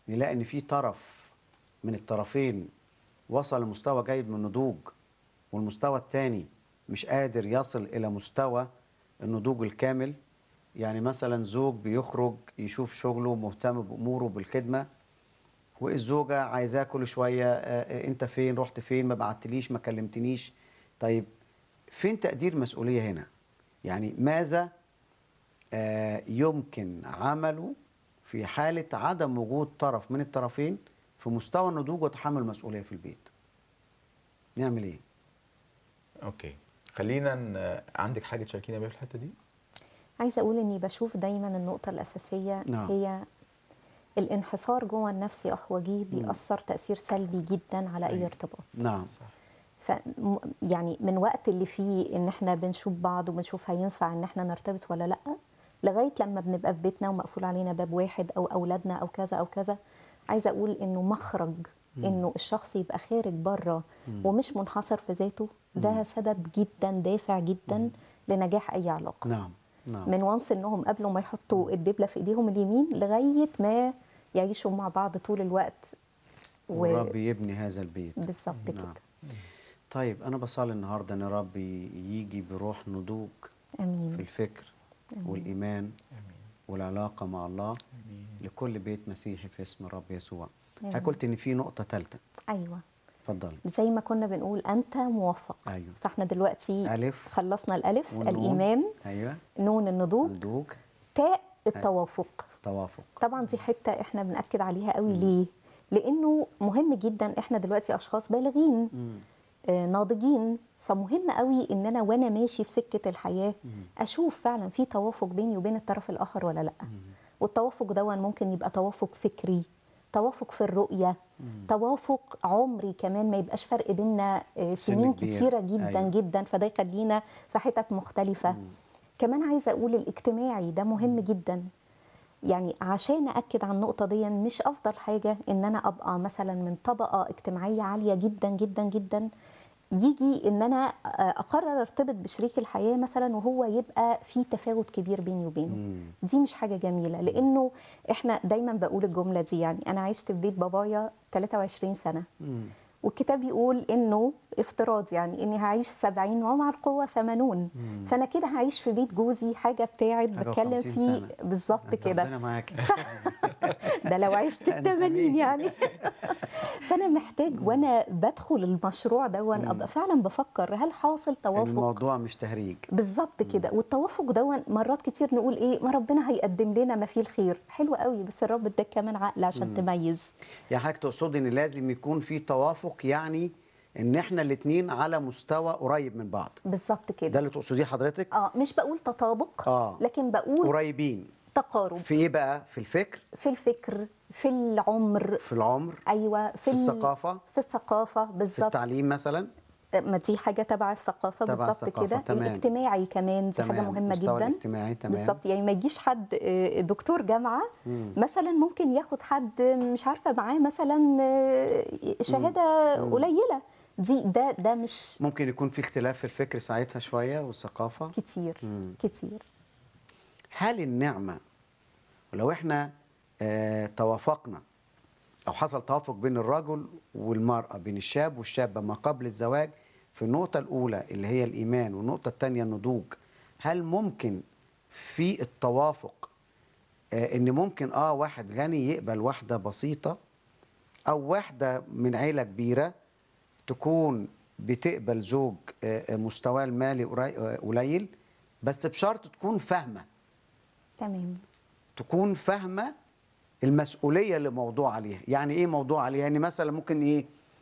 نلاقي ان في طرف من الطرفين وصل لمستوى جيد من النضوج والمستوى الثاني مش قادر يصل الى مستوى النضوج الكامل يعني مثلا زوج بيخرج يشوف شغله مهتم باموره بالخدمه والزوجه عايزاه كل شويه آه، آه، انت فين رحت فين ما بعتليش ما كلمتنيش طيب فين تقدير مسؤوليه هنا يعني ماذا آه، يمكن عمله في حاله عدم وجود طرف من الطرفين في مستوى النضوج وتحمل المسؤوليه في البيت نعمل ايه اوكي خلينا ن... عندك حاجه تشاركينا بيها في الحته دي عايزه اقول اني بشوف دايما النقطه الاساسيه نعم. هي الانحصار جوه النفس يا اخ وجيه بيأثر تأثير سلبي جدا على اي أيوة. ارتباط نعم صح ف يعني من وقت اللي فيه ان احنا بنشوف بعض وبنشوف هينفع ان احنا نرتبط ولا لا لغايه لما بنبقى في بيتنا ومقفول علينا باب واحد او اولادنا او كذا او كذا عايزه اقول انه مخرج انه الشخص يبقى خارج بره ومش منحصر في ذاته ده سبب جدا دافع جدا لنجاح اي علاقه نعم نعم من وانس انهم قبل ما يحطوا الدبله في ايديهم اليمين لغايه ما يعيشوا مع بعض طول الوقت و- والرب يبني هذا البيت بالظبط نعم. كده طيب انا بصلي النهارده ان رب يجي بروح نضوج في امين الفكر والايمان امين والعلاقه مع الله امين لكل بيت مسيحي في اسم الرب يسوع آمين. حضرتك قلت ان في نقطه ثالثه ايوه اتفضلي زي ما كنا بنقول انت موفق ايوه فاحنا دلوقتي الف خلصنا الالف والنون. الايمان ايوه نون النضوج نضوج تاء التوافق توافق طبعا دي حته احنا بناكد عليها قوي ليه لانه مهم جدا احنا دلوقتي اشخاص بالغين مم. آه، ناضجين فمهم قوي ان انا وانا ماشي في سكه الحياه اشوف فعلا في توافق بيني وبين الطرف الاخر ولا لا والتوافق ده ممكن يبقى توافق فكري توافق في الرؤيه توافق عمري كمان ما يبقاش فرق بيننا آه، سن سنين كبير. كتيره جدا أيوة. جدا فده يخلينا في حتت مختلفه كمان عايزه اقول الاجتماعي ده مهم جدا يعني عشان اكد على النقطه دي مش افضل حاجه ان انا ابقى مثلا من طبقه اجتماعيه عاليه جدا جدا جدا يجي ان انا اقرر ارتبط بشريك الحياه مثلا وهو يبقى في تفاوت كبير بيني وبينه مم. دي مش حاجه جميله لانه احنا دايما بقول الجمله دي يعني انا عشت في بيت بابايا 23 سنه مم. والكتاب يقول انه افتراض يعني اني هعيش 70 ومع القوه 80 فانا كده هعيش في بيت جوزي حاجه بتاعت حاجة بتكلم وخمسين فيه سنة. بالظبط أنت كده ربنا معاك ده لو عشت ال 80 يعني فانا محتاج وانا بدخل المشروع ده وانا ابقى فعلا بفكر هل حاصل توافق الموضوع مش تهريج بالظبط كده والتوافق ده مرات كتير نقول ايه ما ربنا هيقدم لنا ما فيه الخير حلو قوي بس الرب اداك كمان عقل عشان تميز يعني حضرتك تقصد ان لازم يكون في توافق يعني ان احنا الاثنين على مستوى قريب من بعض بالظبط ده كده اللي تقصديه حضرتك اه مش بقول تطابق آه. لكن بقول قريبين تقارب في ايه بقى في الفكر في الفكر في العمر في العمر ايوه في, في ال- الثقافة؟ في الثقافه في بالظبط التعليم مثلا ما دي حاجه تبع الثقافه تبع بالظبط الثقافة، كده تمام. الاجتماعي كمان دي حاجه تمام. مهمه مستوى جدا الاجتماعي تمام بالظبط يعني ما يجيش حد آه، دكتور جامعه مثلا ممكن ياخد حد مش عارفه معاه مثلا آه، شهاده قليله دي ده ده مش ممكن يكون في اختلاف في الفكر ساعتها شويه والثقافه كتير مم. كتير هل النعمه ولو احنا آه توافقنا او حصل توافق بين الرجل والمراه بين الشاب والشابه ما قبل الزواج في النقطه الاولى اللي هي الايمان والنقطه الثانيه النضوج هل ممكن في التوافق آه ان ممكن اه واحد غني يقبل واحده بسيطه او واحده من عيله كبيره تكون بتقبل زوج آه، آه، مستواه المالي قري- آه، قليل بس بشرط تكون فاهمه تمام تكون فاهمه المسؤوليه اللي موضوع عليها يعني ايه موضوع عليها يعني مثلا ممكن ايه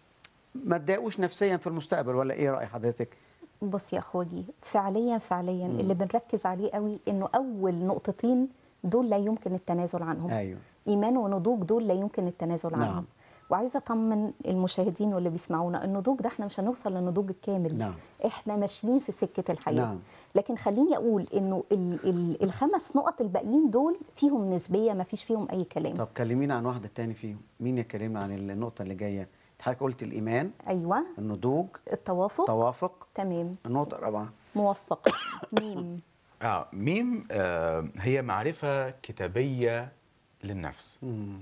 ما تضايقوش نفسيا في المستقبل ولا ايه راي حضرتك بص يا اخوجي فعليا فعليا اللي بنركز عليه قوي انه اول نقطتين دول لا يمكن التنازل عنهم ايوه ايمان ونضوج دول لا يمكن التنازل نعم. عنهم وعايزه اطمن المشاهدين واللي بيسمعونا النضوج ده احنا مش هنوصل للنضوج الكامل نعم. احنا ماشيين في سكه الحياه نعم. لكن خليني اقول انه ال ال الخمس نقط الباقيين دول فيهم نسبيه ما فيش فيهم اي كلام طب كلمينا عن واحده تاني فيهم مين يكلمنا عن النقطه اللي جايه حضرتك قلت الايمان ايوه النضوج التوافق توافق تمام النقطه الرابعه موفق ميم اه ميم آه هي معرفه كتابيه للنفس مم.